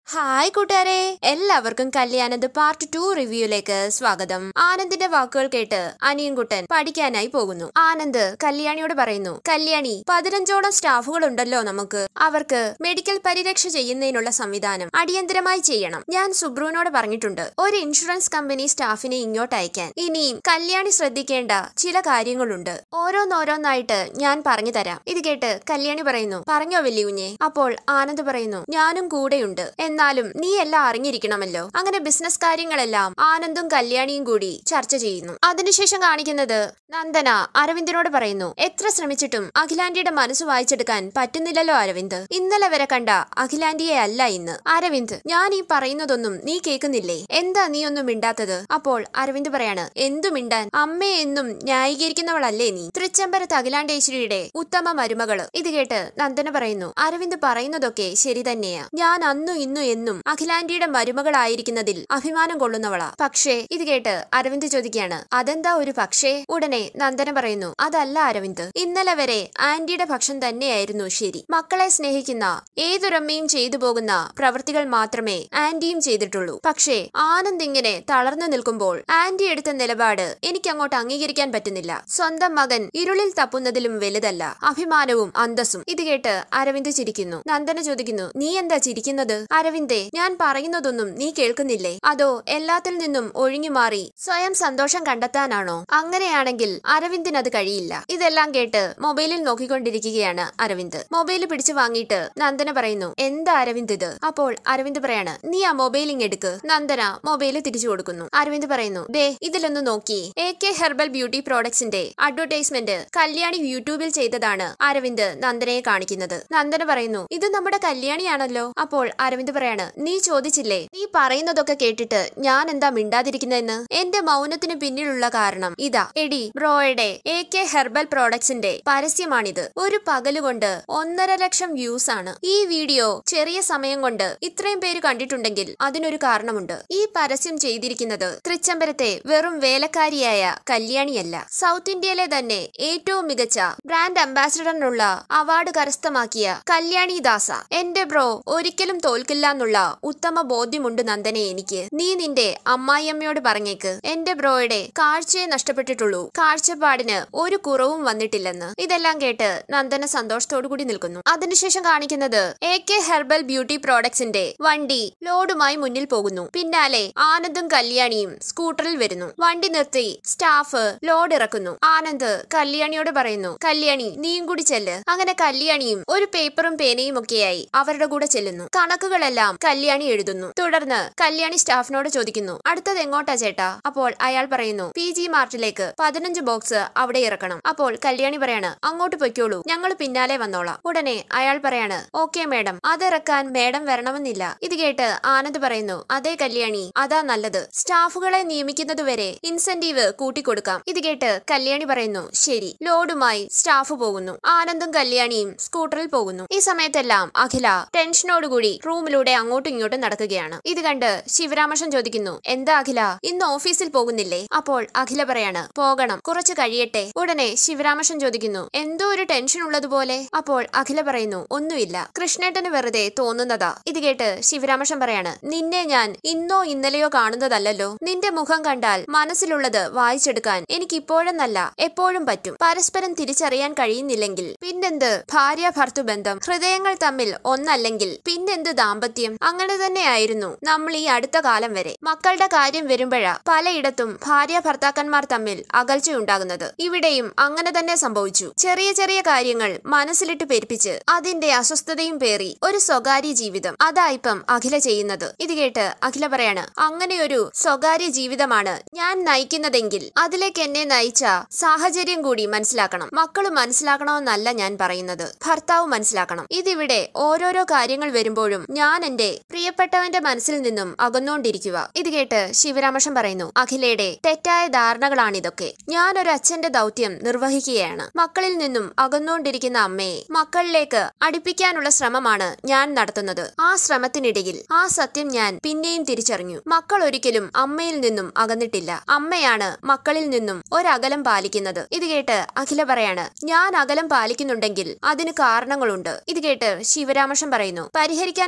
hi കൂട്ടുകാരെ എല്ലാവർക്കും കല്യാണത് part two റിവ്യൂയിലേക്ക് സ്വാഗതം ആനന്ദിന്റെ വാക്കുകൾ കേട്ട് അനിയൻകുട്ടൻ പഠിക്കാനായി പോകുന്നു ആനന്ദ് കല്യാണിയോട് പറയുന്നു കല്യാണി പതിനഞ്ചോളം സ്റ്റാഫുകൾ ഉണ്ടല്ലോ നമുക്ക് അവർക്ക് മെഡിക്കൽ പരിരക്ഷ ചെയ്യുന്നതിനുള്ള സംവിധാനം അടിയന്തരമായി ചെയ്യണം ഞാൻ സുബ്രുവിനോട് പറഞ്ഞിട്ടുണ്ട് ഒരു ഇൻഷുറൻസ് കമ്പനി സ്റ്റാഫിനെ ഇങ്ങോട്ട് അയക്കാൻ ഇനിയും കല്യാണി ശ്രദ്ധിക്കേണ്ട ചില കാര്യങ്ങളുണ്ട് ഓരോന്നോരോന്നായിട്ട് ഞാൻ പറഞ്ഞു തരാം ഇത് കേട്ട് കല്യാണി പറയുന്നു പറഞ്ഞോ വെല്ലിയുഞ്ഞെ അപ്പോൾ ആനന്ദ് പറയുന്നു ഞാനും കൂടെയുണ്ട് എന്നാലും നീ എല്ലാം അറിഞ്ഞിരിക്കണമല്ലോ അങ്ങനെ ബിസിനസ് കാര്യങ്ങളെല്ലാം ആനന്ദും കല്യാണിയും കൂടി ചർച്ച ചെയ്യുന്നു അതിനുശേഷം കാണിക്കുന്നത് നന്ദന അരവിന്ദിനോട് പറയുന്നു എത്ര ശ്രമിച്ചിട്ടും അഖിലാന്റിയുടെ മനസ്സ് വായിച്ചെടുക്കാൻ പറ്റുന്നില്ലല്ലോ അരവിന്ദ് ഇന്നലെ വരെ കണ്ട അഖിലാന്റിയെ അല്ല ഇന്ന് അരവിന്ദ് ഞാൻ ഈ പറയുന്നതൊന്നും നീ കേൾക്കുന്നില്ലേ എന്താ നീ ഒന്നും മിണ്ടാത്തത് അപ്പോൾ അരവിന്ദ് പറയാണ് എന്തു മിണ്ടാൻ അമ്മയെ എന്നും ന്യായീകരിക്കുന്നവളല്ലേ നീ തൃച്ചംബരത്ത് അഖിലാണ്ടേശ്വരിയുടെ ഉത്തമ മരുമകള് ഇത് കേട്ട് നന്ദന പറയുന്നു അരവിന്ദ് പറയുന്നതൊക്കെ ശരി തന്നെയാ ഞാൻ അന്നും ഇന്നും എന്നും അഖിലാന്റിയുടെ മരുമകളായിരിക്കുന്നതിൽ അഭിമാനം കൊള്ളുന്നവളാ പക്ഷേ ഇത് കേട്ട് അരവിന്ദ് ചോദിക്കുകയാണ് അതെന്താ ഒരു പക്ഷേ ഉടനെ നന്ദന പറയുന്നു അതല്ല അരവിന്ദ് ഇന്നലെ വരെ ആന്റിയുടെ പക്ഷം തന്നെയായിരുന്നു ശരി മക്കളെ സ്നേഹിക്കുന്ന ഏതൊരമ്മയും ചെയ്തു പോകുന്ന പ്രവൃത്തികൾ മാത്രമേ ആന്റിയും ചെയ്തിട്ടുള്ളൂ പക്ഷേ ആനന്ദ് ഇങ്ങനെ തളർന്നു നിൽക്കുമ്പോൾ ആന്റി എടുത്ത നിലപാട് എനിക്ക് അങ്ങോട്ട് അംഗീകരിക്കാൻ പറ്റുന്നില്ല സ്വന്തം മകൻ ഇരുളിൽ തപ്പുന്നതിലും വലുതല്ല അഭിമാനവും അന്തസ്സും ഇത് കേട്ട് അരവിന്ദ് ചിരിക്കുന്നു നന്ദന ചോദിക്കുന്നു നീ എന്താ ചിരിക്കുന്നത് അരവിന്ദേ ഞാൻ പറയുന്നതൊന്നും നീ കേൾക്കുന്നില്ലേ അതോ എല്ലാത്തിൽ നിന്നും ഒഴിഞ്ഞു മാറി സ്വയം സന്തോഷം കണ്ടെത്താനാണോ അങ്ങനെയാണെങ്കിൽ അരവിന്ദിന് അത് കഴിയില്ല ഇതെല്ലാം കേട്ട് മൊബൈലിൽ നോക്കിക്കൊണ്ടിരിക്കുകയാണ് അരവിന്ദ് മൊബൈൽ പിടിച്ചു വാങ്ങിയിട്ട് നന്ദന പറയുന്നു എന്താ അരവിന്ദ് ഇത് അപ്പോൾ അരവിന്ദ് പറയാണ് നീ ആ മൊബൈൽ ഇങ്ങെടുക്ക് നന്ദന മൊബൈൽ തിരിച്ചു കൊടുക്കുന്നു അരവിന്ദ് പറയുന്നു ദേ ഇതിലൊന്ന് നോക്കി എ കെ ഹെർബൽ ബ്യൂട്ടി പ്രോഡക്ട്സിന്റെ അഡ്വർടൈസ്മെന്റ് കല്യാണി യൂട്യൂബിൽ ചെയ്തതാണ് അരവിന്ദ് നന്ദനയെ കാണിക്കുന്നത് നന്ദന പറയുന്നു ഇത് നമ്മുടെ കല്യാണിയാണല്ലോ അപ്പോൾ അരവിന്ദ് പറയാണ് നീ ചോദിച്ചില്ലേ നീ പറയുന്നതൊക്കെ കേട്ടിട്ട് ഞാൻ എന്താ മിണ്ടാതിരിക്കുന്നതെന്ന് എന്റെ മൗനത്തിന് പിന്നിലുള്ള കാരണം ഇതാ എടി ബ്രോയുടെ എ കെ ഹെർബൽ പ്രോഡക്ട്സിന്റെ പരസ്യമാണിത് ഒരു പകലുകൊണ്ട് ഒന്നര ലക്ഷം വ്യൂസ് ആണ് ഈ വീഡിയോ ചെറിയ സമയം കൊണ്ട് ഇത്രയും പേര് കണ്ടിട്ടുണ്ടെങ്കിൽ അതിനൊരു കാരണമുണ്ട് ഈ പരസ്യം ചെയ്തിരിക്കുന്നത് തൃച്ചംബരത്തെ വെറും വേലക്കാരിയായ കല്യാണിയല്ല സൗത്ത് ഇന്ത്യയിലെ തന്നെ ഏറ്റവും മികച്ച ബ്രാൻഡ് അംബാസിഡറിനുള്ള അവാർഡ് കരസ്ഥമാക്കിയ കല്യാണി ദാസ എന്റെ ബ്രോ ഒരിക്കലും തോൽക്കില്ല എന്നുള്ള ഉത്തമ ബോധ്യമുണ്ട് നന്ദനെ എനിക്ക് നീ നിന്റെ അമ്മായിയമ്മയോട് പറഞ്ഞേക്ക് എന്റെ ബ്രോയുടെ കാഴ്ചയെ നഷ്ടപ്പെട്ടിട്ടുള്ളൂ കാഴ്ചപ്പാടിന് ഒരു കുറവും വന്നിട്ടില്ലെന്ന് ഇതെല്ലാം കേട്ട് നന്ദന സന്തോഷത്തോടു കൂടി നിൽക്കുന്നു അതിനുശേഷം കാണിക്കുന്നത് എ കെ ഹെർബൽ ബ്യൂട്ടി പ്രോഡക്ട്സിന്റെ വണ്ടി ലോഡുമായി മുന്നിൽ പോകുന്നു പിന്നാലെ ആനന്ദും കല്യാണിയും സ്കൂട്ടറിൽ വരുന്നു വണ്ടി നിർത്തി സ്റ്റാഫ് ലോഡ് ഇറക്കുന്നു ആനന്ദ് കല്യാണിയോട് പറയുന്നു കല്യാണി നീയും കൂടി ചെല്ല് അങ്ങനെ കല്യാണിയും ഒരു പേപ്പറും പേനയും ഒക്കെയായി അവരുടെ കൂടെ ചെല്ലുന്നു കണക്കുകളെല്ലാം കല്യാണി എഴുതുന്നു തുടർന്ന് കല്യാണി സ്റ്റാഫിനോട് ചോദിക്കുന്നു അടുത്തത് എങ്ങോട്ടാ ചേട്ടാ അപ്പോൾ അയാൾ പറയുന്നു പി ജി മാർട്ടിലേക്ക് പതിനഞ്ച് ബോക്സ് അവിടെ ഇറക്കണം അപ്പോൾ കല്യാണി പറയാണ് അങ്ങോട്ട് പൊയ്ക്കോളൂ ഞങ്ങൾ പിന്നാലെ വന്നോളാം ഉടനെ അയാൾ പറയാണ് ഓക്കെ മേഡം അതിറക്കാൻ മേഡം വരണമെന്നില്ല ഇത് കേട്ട് ആനന്ദ് പറയുന്നു അതേ കല്യാണി അതാ നല്ലത് സ്റ്റാഫുകളെ നിയമിക്കുന്നതുവരെ ഇൻസെന്റീവ് കൂട്ടിക്കൊടുക്കാം ഇത് കേട്ട് കല്യാണി പറയുന്നു ശരി ലോഡുമായി സ്റ്റാഫ് പോകുന്നു ആനന്ദും കല്യാണിയും സ്കൂട്ടറിൽ പോകുന്നു ഈ സമയത്തെല്ലാം അഖില ടെൻഷനോടുകൂടി റൂമിലൂടെ അങ്ങോട്ടും ഇങ്ങോട്ടും നടക്കുകയാണ് ഇത് കണ്ട് ശിവരാമകൃഷ്ണൻ ചോദിക്കുന്നു എന്താ അഖില ഇന്ന് ഓഫീസിൽ പോകുന്നില്ലേ അപ്പോൾ അഖില പറയാണ് പോകണം കുറച്ച് കഴിയട്ടെ ഉടനെ ശിവരാമകൃഷ്ണൻ ചോദിക്കുന്നു എന്തോ ഒരു ടെൻഷൻ ഉള്ളതുപോലെ അപ്പോൾ അഖില പറയുന്നു ഒന്നുമില്ല കൃഷ്ണേട്ടന് വെറുതെ തോന്നുന്നതാ ഇത് കേട്ട് ശിവരാമകൃഷ്ണൻ പറയാണ് നിന്നെ ഞാൻ ഇന്നോ ഇന്നലെയോ കാണുന്നതല്ലല്ലോ നിന്റെ മുഖം കണ്ടാൽ മനസ്സിലുള്ളത് വായിച്ചെടുക്കാൻ എനിക്ക് ഇപ്പോഴെന്നല്ല എപ്പോഴും പറ്റും പരസ്പരം തിരിച്ചറിയാൻ കഴിയുന്നില്ലെങ്കിൽ പിന്നെന്ത് ഭാര്യ ഭർത്തൃ ബന്ധം ഹൃദയങ്ങൾ തമ്മിൽ ഒന്നല്ലെങ്കിൽ പിന്നെന്ത് ദാമ്പത്യം അങ്ങനെ തന്നെയായിരുന്നു നമ്മൾ ഈ അടുത്ത കാലം വരെ മക്കളുടെ കാര്യം വരുമ്പോഴാ പലയിടത്തും ഭാര്യ ഭർത്താക്കന്മാർ തമ്മിൽ അകൽച്ചയുണ്ടാകുന്നത് ഇവിടെയും അങ്ങനെ തന്നെ സംഭവിച്ചു ചെറിയ ചെറിയ കാര്യങ്ങൾ മനസ്സിലിട്ട് പെരുപ്പിച്ച് അതിന്റെ അസ്വസ്ഥതയും പേറി ഒരു സ്വകാര്യ ജീവിതം അതാ ഇപ്പം അഖില ചെയ്യുന്നത് ഇത് കേട്ട് അഖില പറയാണ് അങ്ങനെയൊരു സ്വകാര്യ ജീവിതമാണ് ഞാൻ നയിക്കുന്നതെങ്കിൽ അതിലേക്ക് എന്നെ നയിച്ച സാഹചര്യം കൂടി മനസ്സിലാക്കണം മക്കള് മനസ്സിലാക്കണമെന്നല്ല ഞാൻ പറയുന്നത് ഭർത്താവ് മനസ്സിലാക്കണം ഇതിവിടെ ഓരോരോ കാര്യങ്ങൾ വരുമ്പോഴും ഞാൻ എന്റെ പ്രിയപ്പെട്ടവന്റെ മനസ്സിൽ നിന്നും അകന്നുകൊണ്ടിരിക്കുക ഇത് കേട്ട് ശിവരാമകൃഷ്ണൻ പറയുന്നു അഖിലയുടെ തെറ്റായ ധാരണകളാണിതൊക്കെ ഞാൻ ഒരു അച്ഛന്റെ ദൗത്യം നിർവഹിക്കുകയാണ് മക്കളിൽ നിന്നും അകന്നുകൊണ്ടിരിക്കുന്ന അമ്മയെ മക്കളിലേക്ക് അടുപ്പിക്കാനുള്ള ശ്രമമാണ് ഞാൻ നടത്തുന്നത് ആ ശ്രമത്തിനിടയിൽ ആ സത്യം ഞാൻ പിന്നെയും തിരിച്ചറിഞ്ഞു മക്കൾ ഒരിക്കലും അമ്മയിൽ നിന്നും അകന്നിട്ടില്ല അമ്മയാണ് മക്കളിൽ നിന്നും ഒരകലം പാലിക്കുന്നത് ഇത് കേട്ട് അഖില പറയാണ് ഞാൻ അകലം പാലിക്കുന്നുണ്ടെങ്കിൽ അതിന് കാരണങ്ങളുണ്ട് ഇത് കേട്ട് ശിവരാമകൃഷ്ണൻ പറയുന്നു പരിഹരിക്കാൻ പറ്റാത്ത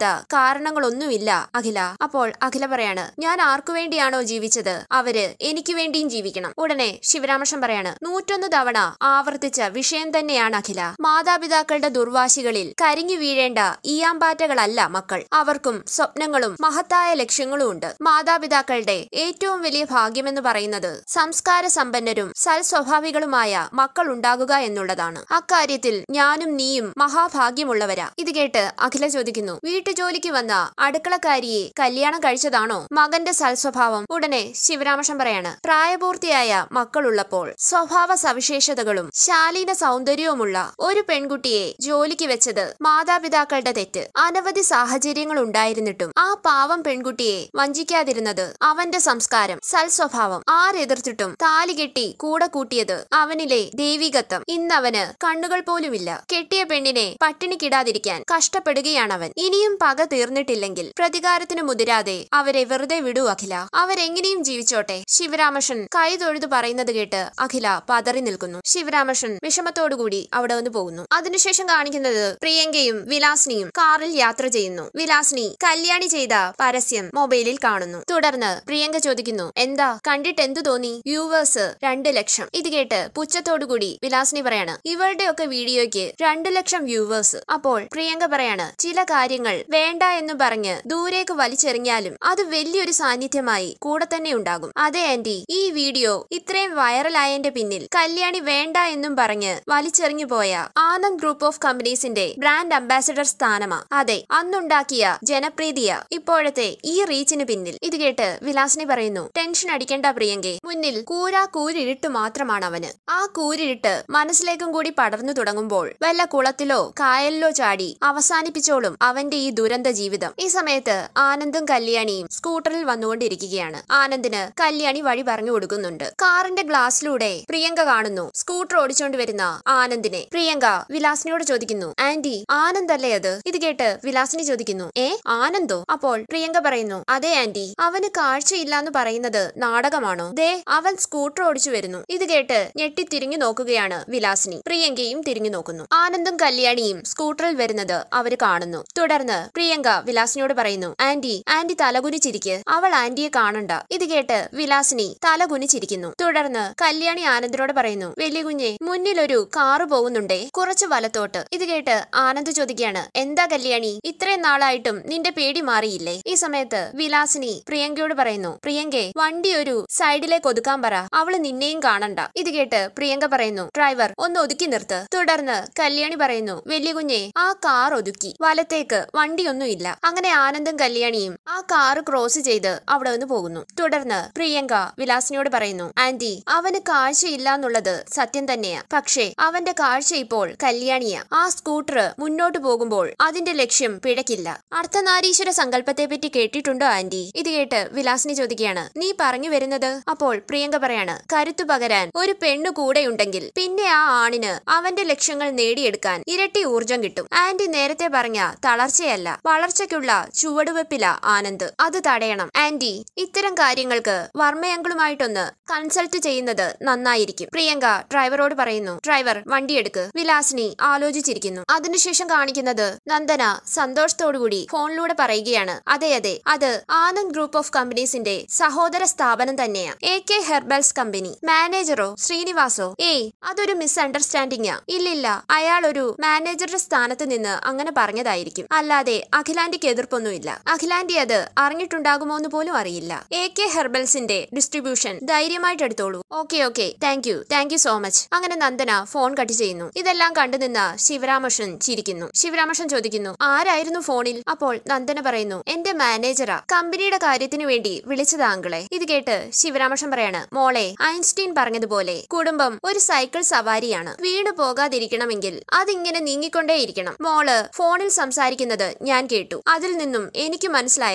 കാരണങ്ങളൊന്നുമില്ല അഖില അപ്പോൾ അഖില പറയാണ് ഞാൻ ആർക്കു വേണ്ടിയാണോ ജീവിച്ചത് അവര് എനിക്ക് വേണ്ടിയും ജീവിക്കണം ഉടനെ ശിവരാമകൃഷ്ണൻ പറയാണ് നൂറ്റൊന്ന് തവണ ആവർത്തിച്ച വിഷയം തന്നെയാണ് അഖില മാതാപിതാക്കളുടെ ദുർവാശികളിൽ കരിഞ്ഞു വീഴേണ്ട ഈയാമ്പാറ്റകളല്ല മക്കൾ അവർക്കും സ്വപ്നങ്ങളും മഹത്തായ ലക്ഷ്യങ്ങളും ഉണ്ട് മാതാപിതാക്കളുടെ ഏറ്റവും വലിയ ഭാഗ്യമെന്ന് പറയുന്നത് സംസ്കാര സമ്പന്നരും സൽസ്വഭാവികളുമായ മക്കൾ ഉണ്ടാകുക എന്നുള്ളതാണ് അക്കാര്യത്തിൽ ഞാനും നീയും മഹാഭാഗ്യമുള്ളവരാ ഇത് കേട്ട് അഖില ചോദിക്കുന്നു വീട്ടുജോലിക്ക് വന്ന അടുക്കളക്കാരിയെ കല്യാണം കഴിച്ചതാണോ മകന്റെ സൽസ്വഭാവം ഉടനെ ശിവരാമകൃഷ്ണൻ പറയാണ് പ്രായപൂർത്തിയായ മക്കളുള്ളപ്പോൾ സ്വഭാവ സവിശേഷതകളും ശാലീന സൗന്ദര്യവുമുള്ള ഒരു പെൺകുട്ടിയെ ജോലിക്ക് വെച്ചത് മാതാപിതാക്കളുടെ തെറ്റ് അനവധി സാഹചര്യങ്ങൾ ഉണ്ടായിരുന്നിട്ടും ആ പാവം പെൺകുട്ടിയെ വഞ്ചിക്കാതിരുന്നത് അവന്റെ സംസ്കാരം സൽസ്വഭാവം ആരെതിർത്തിട്ടും താലി കെട്ടി കൂടെ കൂട്ടിയത് അവനിലെ ദൈവികത്വം ഇന്നവന് കണ്ണുകൾ പോലുമില്ല കെട്ടിയ പെണ്ണിനെ പട്ടിണിക്കിടാതിരിക്കാൻ കഷ്ടപ്പെടുകയാണവൻ ഇനിയും പക തീർന്നിട്ടില്ലെങ്കിൽ പ്രതികാരത്തിന് മുതിരാതെ അവരെ വെറുതെ വിടൂ അഖില അവരെങ്ങനെയും ജീവിച്ചോട്ടെ ശിവരാമകൃഷ്ണൻ കൈ തൊഴുതു പറയുന്നത് കേട്ട് അഖില പതറി നിൽക്കുന്നു ശിവരാമകൃഷ്ണൻ വിഷമത്തോടുകൂടി അവിടെ വന്ന് പോകുന്നു അതിനുശേഷം കാണിക്കുന്നത് പ്രിയങ്കയും വിലാസിനിയും കാറിൽ യാത്ര ചെയ്യുന്നു വിലാസിനി കല്യാണി ചെയ്ത പരസ്യം മൊബൈലിൽ കാണുന്നു തുടർന്ന് പ്രിയങ്ക ചോദിക്കുന്നു എന്താ കണ്ടിട്ട് എന്തു തോന്നി വ്യൂവേഴ്സ് രണ്ട് ലക്ഷം ഇത് കേട്ട് പുച്ഛത്തോടുകൂടി വിലാസിനി പറയാണ് ഇവളുടെയൊക്കെ വീഡിയോയ്ക്ക് രണ്ടു ലക്ഷം വ്യൂവേഴ്സ് അപ്പോൾ പ്രിയങ്ക പറയാണ് ചില കാര്യങ്ങൾ വേണ്ട എന്ന് പറഞ്ഞ് ദൂരേക്ക് വലിച്ചെറിഞ്ഞാലും അത് വലിയൊരു സാന്നിധ്യമായി കൂടെ തന്നെ ഉണ്ടാകും അതെ ആന്റി ഈ വീഡിയോ ഇത്രയും വൈറലായതിന്റെ പിന്നിൽ കല്യാണി വേണ്ട എന്നും പറഞ്ഞ് വലിച്ചെറിഞ്ഞു പോയ ആനന്ദ് ഗ്രൂപ്പ് ഓഫ് കമ്പനീസിന്റെ ബ്രാൻഡ് അംബാസിഡർ സ്ഥാനമാ അതെ അന്നുണ്ടാക്കിയ ജനപ്രീതിയ ഇപ്പോഴത്തെ ഈ റീച്ചിന് പിന്നിൽ ഇത് കേട്ട് വിലാസിനി പറയുന്നു ടെൻഷൻ അടിക്കേണ്ട പ്രിയങ്കെ മുന്നിൽ കൂരാ കൂരിരുട്ട് മാത്രമാണ് അവന് ആ കൂരിരുട്ട് മനസ്സിലേക്കും കൂടി പടർന്നു തുടങ്ങുമ്പോൾ വല്ല കുളത്തിലോ കായലിലോ ചാടി അവസാനിപ്പിച്ചോളും അവന്റെ ഈ ദുരന്ത ജീവിതം ഈ സമയത്ത് ആനന്ദും കല്യാണിയും സ്കൂട്ടറിൽ വന്നുകൊണ്ടിരിക്കുകയാണ് ആനന്ദിന് കല്യാണി വഴി പറഞ്ഞു കൊടുക്കുന്നുണ്ട് കാറിന്റെ ഗ്ലാസ്സിലൂടെ പ്രിയങ്ക കാണുന്നു സ്കൂട്ടർ ഓടിച്ചോണ്ട് വരുന്ന ആനന്ദിനെ പ്രിയങ്ക വിലാസിനിയോട് ചോദിക്കുന്നു ആന്റി ആനന്ദ് അല്ലേ അത് ഇത് കേട്ട് വിലാസിനി ചോദിക്കുന്നു ഏ ആനന്ദോ അപ്പോൾ പ്രിയങ്ക പറയുന്നു അതെ ആന്റി അവന് കാഴ്ചയില്ലാന്ന് പറയുന്നത് നാടകമാണോ ദേ അവൻ സ്കൂട്ടർ ഓടിച്ചു വരുന്നു ഇത് കേട്ട് ഞെട്ടി തിരിഞ്ഞു നോക്കുകയാണ് വിലാസിനി പ്രിയങ്കയും തിരിഞ്ഞു നോക്കുന്നു ആനന്ദും കല്യാണിയും സ്കൂട്ടറിൽ വരുന്നത് അവര് കാണുന്നു തുടർന്ന് പ്രിയങ്ക വിലാസിനിയോട് പറയുന്നു ആന്റി ആന്റി തലകുനിച്ചിരിക്ക് അവൾ ആന്റിയെ കാണണ്ട ഇത് കേട്ട് വിലാസിനി തലകുനിച്ചിരിക്കുന്നു തുടർന്ന് കല്യാണി ആനന്ദിനോട് പറയുന്നു വലിയ കുഞ്ഞെ മുന്നിലൊരു കാറ് പോകുന്നുണ്ടേ കുറച്ച് വലത്തോട്ട് ഇത് കേട്ട് ആനന്ദ് ചോദിക്കുകയാണ് എന്താ കല്യാണി ഇത്രയും നാളായിട്ടും നിന്റെ പേടി മാറിയില്ലേ ഈ സമയത്ത് വിലാസിനി പ്രിയങ്കയോട് പറയുന്നു പ്രിയങ്കെ വണ്ടി ഒരു സൈഡിലേക്ക് ഒതുക്കാൻ പറ അവള് നിന്നെയും കാണണ്ട ഇത് കേട്ട് പ്രിയങ്ക പറയുന്നു ഡ്രൈവർ ഒന്ന് ഒതുക്കി നിർത്ത് തുടർന്ന് കല്യാണി പറയുന്നു വലിയ കുഞ്ഞെ ആ കാർ ഒതുക്കി വലത്തേക്ക് വണ്ടിയൊന്നുമില്ല അങ്ങനെ ആനന്ദും കല്യാണിയും ആ കാറ് ക്രോസ് ചെയ്ത് അവിടെ നിന്ന് പോകുന്നു തുടർന്ന് പ്രിയങ്ക വിലാസിനിയോട് പറയുന്നു ആന്റി അവന് കാഴ്ചയില്ല എന്നുള്ളത് സത്യം തന്നെയാ പക്ഷേ അവന്റെ കാഴ്ച ഇപ്പോൾ കല്യാണിയാ ആ സ്കൂട്ടർ മുന്നോട്ട് പോകുമ്പോൾ അതിന്റെ ലക്ഷ്യം പിഴക്കില്ല അർത്ഥനാരീശ്വര സങ്കല്പത്തെ പറ്റി കേട്ടിട്ടുണ്ടോ ആന്റി ഇത് കേട്ട് വിലാസിനി ചോദിക്കുകയാണ് നീ പറഞ്ഞു വരുന്നത് അപ്പോൾ പ്രിയങ്ക പറയാണ് കരുത്തു പകരാൻ ഒരു പെണ്ണു കൂടെയുണ്ടെങ്കിൽ പിന്നെ ആ ആണിന് അവന്റെ ലക്ഷ്യങ്ങൾ നേടിയെടുക്കാൻ ഇരട്ടി ഊർജം കിട്ടും ആന്റി നേരത്തെ പറഞ്ഞ തളർച്ചയല്ല വളർച്ചയ്ക്കുള്ള ചുവടുവെപ്പില ആനന്ദ് അത് തടയണം ആന്റി ഇത്തരം കാര്യങ്ങൾക്ക് വർമ്മയങ്കളുമായിട്ടൊന്ന് കൺസൾട്ട് ചെയ്യുന്നത് നന്നായിരിക്കും പ്രിയങ്ക ഡ്രൈവറോട് പറയുന്നു ഡ്രൈവർ വണ്ടിയെടുക്ക് വിലാസിനി ആലോചിച്ചിരിക്കുന്നു അതിനുശേഷം കാണിക്കുന്നത് നന്ദന സന്തോഷത്തോടുകൂടി ഫോണിലൂടെ പറയുകയാണ് അതെ അതെ അത് ആനന്ദ് ഗ്രൂപ്പ് ഓഫ് കമ്പനീസിന്റെ സഹോദര സ്ഥാപനം തന്നെയാ എ കെ ഹെർബൽസ് കമ്പനി മാനേജറോ ശ്രീനിവാസോ ഏയ് അതൊരു മിസ് അണ്ടർസ്റ്റാൻഡിംഗാ ഇല്ലില്ല അയാൾ ഒരു മാനേജറുടെ സ്ഥാനത്ത് നിന്ന് അങ്ങനെ പറഞ്ഞതായിരിക്കും അല്ലാതെ അഖിലാന്റിക്ക് എതിർപ്പൊന്നുമില്ല അഖിലാന്റി അത് അറിഞ്ഞിട്ടുണ്ടാകുമോ എന്ന് പോലും അറിയില്ല എ കെ ഹെർബൽസിന്റെ ഡിസ്ട്രിബ്യൂഷൻ ധൈര്യമായിട്ട് എടുത്തോളൂ okay okay thank you thank you so much അങ്ങനെ നന്ദന ഫോൺ കട്ട് ചെയ്യുന്നു ഇതെല്ലാം കണ്ടുനിന്ന ശിവരാമകൃഷ്ണൻ ചിരിക്കുന്നു ശിവരാമകൃഷ്ണൻ ചോദിക്കുന്നു ആരായിരുന്നു ഫോണിൽ അപ്പോൾ നന്ദന പറയുന്നു എന്റെ മാനേജറാ കമ്പനിയുടെ കാര്യത്തിനു വേണ്ടി വിളിച്ചതാങ്കളെ ഇത് കേട്ട് ശിവരാമകൃഷ്ണൻ പറയാണ് മോളെ ഐൻസ്റ്റീൻ പറഞ്ഞതുപോലെ കുടുംബം ഒരു സൈക്കിൾ സവാരിയാണ് വീണു പോകാതിരിക്കണമെങ്കിൽ അതിങ്ങനെ നീങ്ങിക്കൊണ്ടേയിരിക്കണം മോള് ഫോണിൽ സംസാരിക്കുന്നത് ഞാൻ കേട്ടു അതിൽ നിന്നും എനിക്ക് മനസ്സിലായത്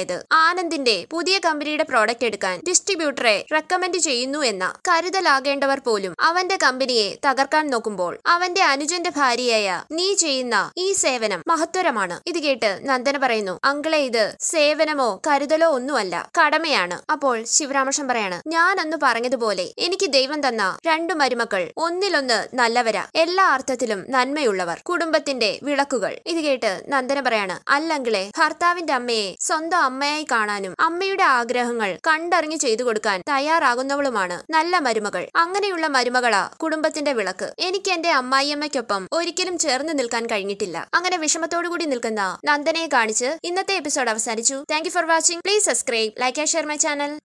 മനസ്സിലായത് ആനന്ദിന്റെ പുതിയ കമ്പനിയുടെ പ്രോഡക്റ്റ് എടുക്കാൻ ഡിസ്ട്രിബ്യൂട്ടറെ റെക്കമെൻഡ് ചെയ്യുന്നു എന്ന കരുതലാകേണ്ടവർ പോലും അവന്റെ കമ്പനിയെ തകർക്കാൻ നോക്കുമ്പോൾ അവന്റെ അനുജന്റെ ഭാര്യയായ നീ ചെയ്യുന്ന ഈ സേവനം മഹത്വരമാണ് ഇത് കേട്ട് നന്ദന പറയുന്നു അങ്കിളെ ഇത് സേവനമോ കരുതലോ ഒന്നുമല്ല കടമയാണ് അപ്പോൾ ശിവരാമകൃഷ്ണൻ പറയാണ് ഞാൻ അന്ന് പറഞ്ഞതുപോലെ എനിക്ക് ദൈവം തന്ന രണ്ടു മരുമക്കൾ ഒന്നിലൊന്ന് നല്ലവരാ എല്ലാ അർത്ഥത്തിലും നന്മയുള്ളവർ കുടുംബത്തിന്റെ വിളക്കുകൾ ഇത് കേട്ട് നന്ദന പറയാണ് അല്ലങ്കിളെ ഭർത്താവിന്റെ അമ്മയെ സ്വന്തം അമ്മയായി കാണാനും അമ്മയുടെ ആഗ്രഹങ്ങൾ കണ്ടറിഞ്ഞു ചെയ്തു കൊടുക്കാൻ തയ്യാറാകുന്നവളുമാണ് നല്ല മരുമകൾ അങ്ങനെയുള്ള മരുമകളാ കുടുംബത്തിന്റെ വിളക്ക് എനിക്ക് എന്റെ അമ്മായിയമ്മയ്ക്കൊപ്പം ഒരിക്കലും ചേർന്ന് നിൽക്കാൻ കഴിഞ്ഞിട്ടില്ല അങ്ങനെ വിഷമത്തോടു കൂടി നിൽക്കുന്ന നന്ദനയെ കാണിച്ച് ഇന്നത്തെ എപ്പിസോഡ് അവസാനിച്ചു thank for watching please subscribe like and share my channel